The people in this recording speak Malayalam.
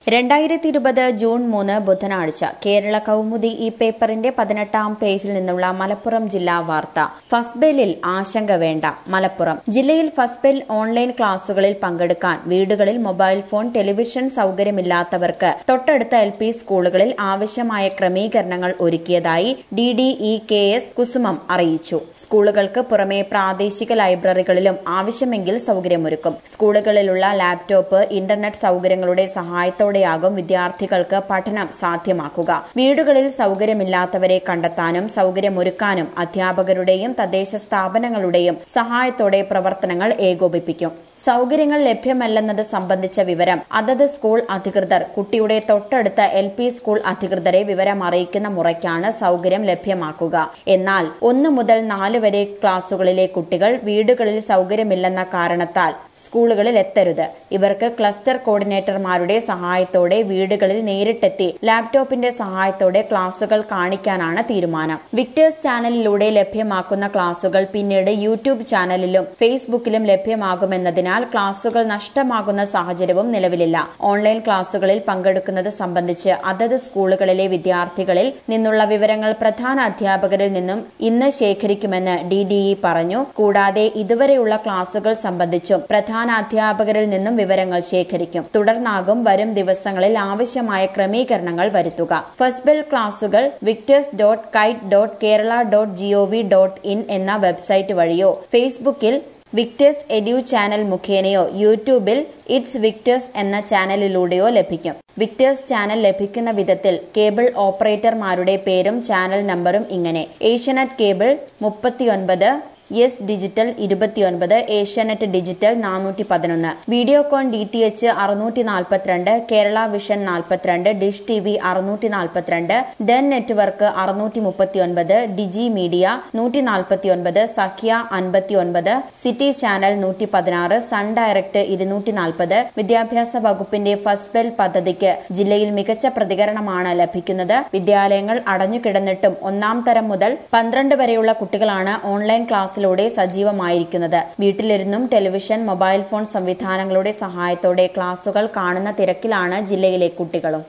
രണ്ടായിരത്തി ഇരുപത് ജൂൺ മൂന്ന് ബുധനാഴ്ച കേരള കൗമുദി ഈ പേപ്പറിന്റെ പതിനെട്ടാം പേജിൽ നിന്നുള്ള മലപ്പുറം ജില്ലാ വാർത്ത ഫസ്ബെല്ലിൽ ആശങ്ക വേണ്ട മലപ്പുറം ജില്ലയിൽ ഫസ്ബെൽ ഓൺലൈൻ ക്ലാസുകളിൽ പങ്കെടുക്കാൻ വീടുകളിൽ മൊബൈൽ ഫോൺ ടെലിവിഷൻ സൗകര്യമില്ലാത്തവർക്ക് തൊട്ടടുത്ത എൽ പി സ്കൂളുകളിൽ ആവശ്യമായ ക്രമീകരണങ്ങൾ ഒരുക്കിയതായി D D E K S Kusumam അറിയിച്ചു സ്കൂളുകൾക്ക് പുറമെ പ്രാദേശിക ലൈബ്രറികളിലും ആവശ്യമെങ്കിൽ സൗകര്യമൊരുക്കും സ്കൂളുകളിലുള്ള ലാപ്ടോപ്പ് ഇന്റർനെറ്റ് സൗകര്യങ്ങളുടെ സഹായത്തോടെയാകും വിദ്യാർത്ഥികൾക്ക് പഠനം സാധ്യമാക്കുക വീടുകളിൽ സൗകര്യമില്ലാത്തവരെ കണ്ടെത്താനും സൗകര്യമൊരുക്കാനും അധ്യാപകരുടെയും തദ്ദേശ സ്ഥാപനങ്ങളുടെയും സഹായത്തോടെ പ്രവർത്തനങ്ങൾ ഏകോപിപ്പിക്കും സൗകര്യങ്ങൾ ലഭ്യമല്ലെന്നത് സംബന്ധിച്ച വിവരം അതത് സ്കൂൾ അധികൃതർ കുട്ടിയുടെ തൊട്ടടുത്ത എൽ പി സ്കൂൾ അധികൃതരെ വിവരം അറിയിക്കുന്ന മുറയ്ക്കാണ് സൗകര്യം ലഭ്യമാക്കുക എന്നാൽ ഒന്ന് മുതൽ നാല് വരെ ക്ലാസുകളിലെ കുട്ടികൾ വീടുകളിൽ സൗകര്യമില്ലെന്ന കാരണത്താൽ സ്കൂളുകളിൽ എത്തരുത് ഇവർക്ക് ക്ലസ്റ്റർ കോർഡിനേറ്റർമാരുടെ സഹായത്തോടെ വീടുകളിൽ നേരിട്ടെത്തി ലാപ്ടോപ്പിന്റെ സഹായത്തോടെ ക്ലാസുകൾ കാണിക്കാനാണ് തീരുമാനം വിക്ടേഴ്സ് ചാനലിലൂടെ ലഭ്യമാക്കുന്ന ക്ലാസുകൾ പിന്നീട് യൂട്യൂബ് ചാനലിലും ഫേസ്ബുക്കിലും ലഭ്യമാകുമെന്നതിനാൽ ക്ലാസുകൾ നഷ്ടമാകുന്ന സാഹചര്യവും നിലവിലില്ല ഓൺലൈൻ ക്ലാസുകളിൽ പങ്കെടുക്കുന്നത് സംബന്ധിച്ച് അതത് സ്കൂളുകളിലെ വിദ്യാർത്ഥികളിൽ നിന്നുള്ള വിവരങ്ങൾ പ്രധാന അധ്യാപകരിൽ നിന്നും ഇന്ന് ശേഖരിക്കുമെന്ന് ഡി ഡി ഇ പറഞ്ഞു കൂടാതെ ഇതുവരെയുള്ള ക്ലാസുകൾ സംബന്ധിച്ചും പ്രധാന അധ്യാപകരിൽ നിന്നും വിവരങ്ങൾ ശേഖരിക്കും തുടർന്നാകും വരും ദിവസങ്ങളിൽ ആവശ്യമായ ക്രമീകരണങ്ങൾ വരുത്തുക ഫസ്ബെൽ ക്ലാസുകൾ victers dot kite dot Kerala dot G O V dot in എന്ന വെബ്സൈറ്റ് വഴിയോ ഫേസ്ബുക്കിൽ വിക്ടേഴ്സ് എഡ്യൂ ചാനൽ മുഖേനയോ യൂട്യൂബിൽ ഇറ്റ്സ് വിക്ടേഴ്സ് എന്ന ചാനലിലൂടെയോ ലഭിക്കും വിക്ടേഴ്സ് ചാനൽ ലഭിക്കുന്ന വിധത്തിൽ കേബിൾ ഓപ്പറേറ്റർമാരുടെ പേരും ചാനൽ നമ്പറും ഇങ്ങനെ ഏഷ്യനെറ്റ് കേബിൾ മുപ്പത്തിയൊൻപത് യെസ് ഡിജിറ്റൽ ഇരുപത്തിയൊൻപത് ഏഷ്യാനെറ്റ് ഡിജിറ്റൽ നാനൂറ്റി പതിനൊന്ന് വീഡിയോകോൺ ഡി ടി എച്ച് അറുന്നൂറ്റി നാൽപ്പത്തിരണ്ട് കേരള വിഷൻ നാൽപ്പത്തിരണ്ട് ഡിഷ് ടി വി അറുന്നൂറ്റി നാൽപ്പത്തിരണ്ട് ഡെൻ നെറ്റ്വർക്ക് അറുന്നൂറ്റി മുപ്പത്തിയൊൻപത് ഡിജി മീഡിയ നൂറ്റി നാൽപ്പത്തിയൊൻപത് സഖ്യ അൻപത്തിയൊൻപത് സിറ്റി ചാനൽ നൂറ്റി പതിനാറ് സൺ ഡയറക്ട് ഇരുന്നൂറ്റി നാൽപ്പത് വിദ്യാഭ്യാസ വകുപ്പിന്റെ ഫസ്റ്റ് ബെൽ പദ്ധതിക്ക് ജില്ലയിൽ മികച്ച പ്രതികരണമാണ് ലഭിക്കുന്നത് വിദ്യാലയങ്ങൾ അടഞ്ഞുകിടന്നിട്ടും ഒന്നാം തരം മുതൽ പന്ത്രണ്ട് വരെയുള്ള കുട്ടികളാണ് ഓൺലൈൻ ക്ലാസ് ക്ലാസ്സിലൂടെ സജീവമായിരിക്കുന്നത് വീട്ടിലിരുന്നും ടെലിവിഷൻ മൊബൈൽ ഫോൺ സംവിധാനങ്ങളുടെ സഹായത്തോടെ ക്ലാസുകൾ കാണുന്ന തിരക്കിലാണ് ജില്ലയിലെ കുട്ടികളും